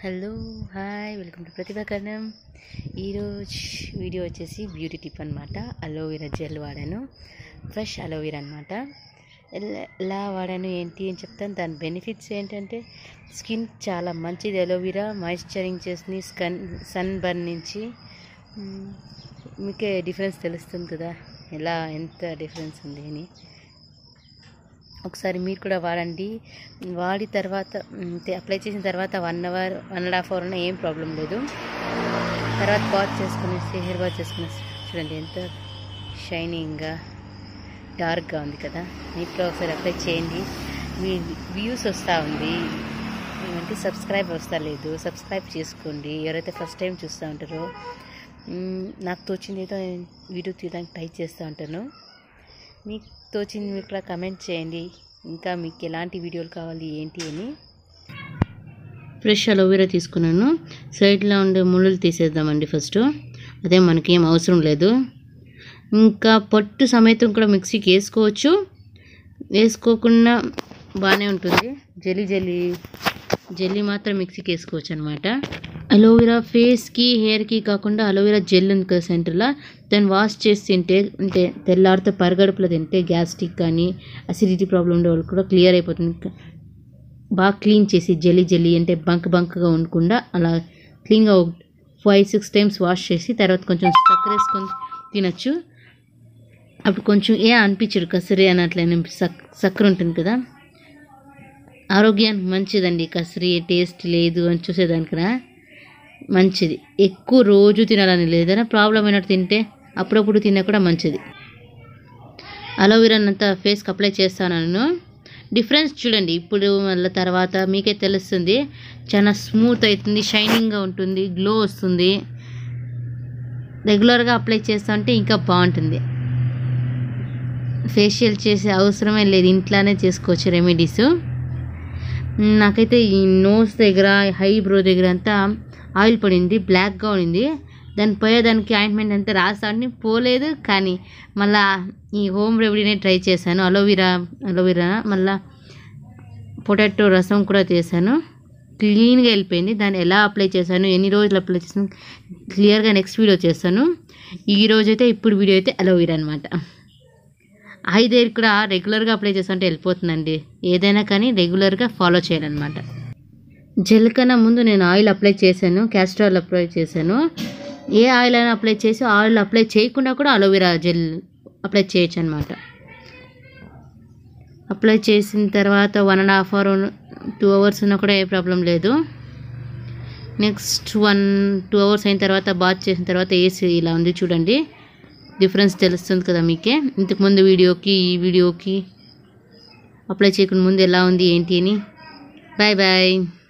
hello hi welcome to Prathibha Karanam ఈరోజు video వచ్చేసి beauty tip అనమాట అలోవెరా జెల్ వాడాను ఫ్రెష్ అలోవెరా అనమాట ఎలా వాడాను ఏంటి అని చెప్తాను దాని బెనిఫిట్స్ ఏంటంటే స్కిన్ చాలా మంచిది అలోవెరా మాయిశ్చరింగ్ చేస్తుంది స్కన్ సన్ బర్న్ నుంచి మ్, మీకే డిఫరెన్స్ తెలుస్తుంది కదా ఎలా ఎంత డిఫరెన్స్ ఉంది అని ఒకసారి మీరు కూడా వాడండి వాడి తర్వాత మ్, తే- అప్లై చేసిన తర్వాత one hour one and half hour ఉన్నా ఏం ప్రాబ్లం లేదు తర్వాత బాత్ చేసుకునేసి హెయిర్ బాత్ చేసుకునేసి చూడండి ఎంత షైనింగ్గా డార్క్గా ఉంది కదా నీట్గా ఒకసారి అప్లై చేయండి మీ వ్యూస్ వస్తూ ఉంది ఏమంటే సబ్స్క్రైబ్ వస్తా లేదు సబ్స్క్రైబ్ చేసుకోండి ఎవరైతే ఫస్ట్ టైం చూస్తూ ఉంటారో మ్, నాకు తోచింది ఏదో నేను వీడియో తీయడానికి ట్రై చేస్తూ ఉంటాను మీకు తోచింది మీరు కూడా కమెంట్ చేయండి ఇంకా మీకు ఎలాంటి వీడియోలు కావాలి ఏంటి అని ఫ్రెష్ అలోవెరా తీసుకున్నాను సైడ్లో ఉండే ముళ్ళులు తీసేద్దామండి ఫస్ట్ అదే మనకి ఏం అవసరం లేదు ఇంకా పట్టు సమేతం కూడా మిక్సీకి వేసుకోవచ్చు వేసుకోకుండా బాగానే ఉంటుంది జెల్లీ జెల్లీ జెల్లీ మాత్రం మిక్సీకి వేసుకోవచ్చు అనమాట అలోవెరా ఫేస్కి హెయిర్కి కాకుండా అలోవెరా జెల్ ఉంది కదా సెంటర్లో దాన్ని వాష్ చేసి తింటే అంటే తెల్లారితో పరగడుపులో తింటే గ్యాస్ట్రిక్ కానీ అసిడిటీ ప్రాబ్లం ఉండే వాళ్ళు కూడా క్లియర్ అయిపోతుంది బాగా క్లీన్ చేసి జెల్లీ జెల్లీ అంటే బంక్ బంక్గా ఉండకుండా అలా క్లీన్గా ఫైవ్ సిక్స్ టైమ్స్ వాష్ చేసి తర్వాత కొంచెం చక్కెర వేసుకొని తినచ్చు అప్పుడు కొంచెం ఏ అనిపించడు కసరి అని అట్లా సక్ చక్కెర ఉంటుంది కదా ఆరోగ్యానికి మంచిదండి కసరి టేస్ట్ లేదు అని చూసేదానికన్నా మంచిది ఎక్కువ రోజు తినాలని లేదు ఏదైనా ప్రాబ్లం అయినట్టు తింటే అప్పుడప్పుడు తిన్నా కూడా మంచిది అలోవెరానంతా ఫేస్కి అప్లై చేస్తాను నేను డిఫరెన్స్ చూడండి ఇప్పుడు మళ్ళీ తర్వాత మీకే తెలుస్తుంది చాలా స్మూత్ అవుతుంది షైనింగ్గా ఉంటుంది గ్లో వస్తుంది రెగ్యులర్గా అప్లై చేస్తా ఉంటే ఇంకా బాగుంటుంది ఫేషియల్ చేసే అవసరమే లేదు ఇంట్లోనే చేసుకోవచ్చు రెమెడీస్ నాకైతే ఈ నోస్ దగ్గర హై బ్రో దగ్గర అంతా ఆయిల్ పడింది బ్లాక్గా ఉండింది దాన్ని పోయేదానికి ఆయింట్మెంట్ అంతా రాస్తా అంటే పోలేదు కానీ మళ్ళా ఈ హోమ్ రెమెడీనే ట్రై చేశాను అలోవెరా అలోవెరా మళ్ళా పొటాటో రసం కూడా చేశాను క్లీన్గా వెళ్ళిపోయింది దాన్ని ఎలా అప్లై చేశాను ఎన్ని రోజులు అప్లై చేశాను క్లియర్గా నెక్స్ట్ వీడియో చేస్తాను ఈ రోజు అయితే ఇప్పుడు వీడియో అయితే అలోవెరా అనమాట ఐదు హెయిర్ కూడా రెగ్యులర్గా అప్లై చేస్తుంటే వెళ్ళిపోతుందండి ఏదైనా కానీ రెగ్యులర్గా ఫాలో చేయాలన్నమాట జెల్ కన్నా ముందు నేను ఆయిల్ అప్లై చేశాను క్యాస్టర్ ఆయిల్ అప్లై చేశాను ఏ ఆయిల్ అయినా అప్లై చేసి ఆయిల్ అప్లై చేయకుండా కూడా అలోవెరా జెల్ అప్లై చేయొచ్చు అనమాట అప్లై చేసిన తర్వాత one and half hour two hours ఉన్నా కూడా ఏ ప్రాబ్లం లేదు నెక్స్ట్ వన్ టూ అవర్స్ అయిన తర్వాత బాత్ చేసిన తర్వాత ఏసీ ఇలా ఉంది చూడండి డిఫరెన్స్ తెలుస్తుంది కదా మీకే ఇంతకుముందు వీడియోకి ఈ వీడియోకి అప్లై చేయకుండా ముందు ఎలా ఉంది ఏంటి అని బాయ్ బాయ్